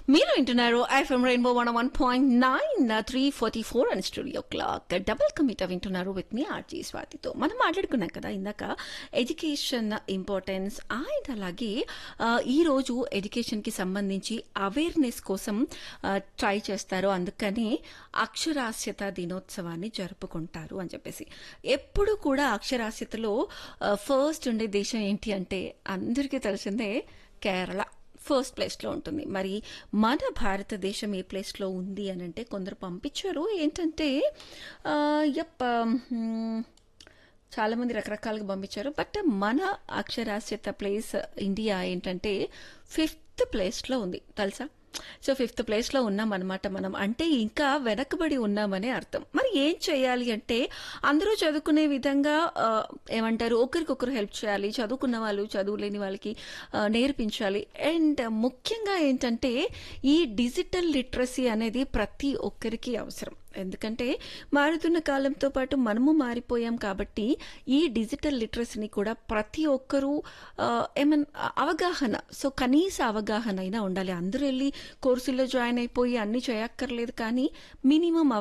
మీరు వింటున్నారు FM rainbow one one point nine three forty four and studio clock double కమిట వింటున్నారు with me RG స్వాతితో మనం మాట్లాడుకున్నాం కదా ఇందాక ఎడ్యుకేషన్ ఇంపార్టెన్స్ అండ్ అలాగే ఆ, ఈ రోజు ఎడ్యుకేషన్కి సంబంధించి అవేర్నెస్ కోసం ట్రై చేస్తారు అందుకని అక్షరాస్యత దినోత్సవాన్ని జరుపుకుంటారు అని చెప్పేసి ఎప్పుడు కూడా అక్షరాస్యతలో ఫస్ట్ ఉండే దేశం ఏంటి అంటే అందరికీ తెలిసిందే కేరళ ఫస్ట్ ప్లేస్లో ఉంటుంది మరి మన భారతదేశం ఏ ప్లేస్లో ఉంది అని అంటే కొందరు పంపించారు ఏంటంటే ఆ, యప్ మ్, చాలా మంది రకరకాలుగా పంపించారు బట్ మన అక్షరాస్యత ప్లేస్ ఇండియా ఏంటంటే ఫిఫ్త్ ప్లేస్లో ఉంది తెలుసా సో ఫిఫ్త్ ప్లేస్లో ఉన్నాం అనమాట మనం అంటే ఇంకా వెనకబడి ఉన్నామనే అర్థం మరి ఏం చేయాలి అంటే అందరూ చదువుకునే విధంగా ఆ, ఏమంటారు ఒకరికొకరు హెల్ప్ చేయాలి చదువుకున్న వాళ్ళు చదువులేని వాళ్ళకి ఆ, నేర్పించాలి అండ్ ముఖ్యంగా ఏంటంటే ఈ డిజిటల్ లిటరసీ అనేది ప్రతి ఒక్కరికి అవసరం ఎందుకంటే మారుతున్న కాలంతో పాటు మనము మారిపోయాం కాబట్టి ఈ డిజిటల్ లిటరసీని కూడా ప్రతి ఒక్కరూ ఆ, ఏమన్ అవగాహన సో కనీస అవగాహన అయినా ఉండాలి అందరూ వెళ్ళి కోర్సుల్లో జాయిన్ అయిపోయి అన్ని చేయక్కర్లేదు కానీ మినిమం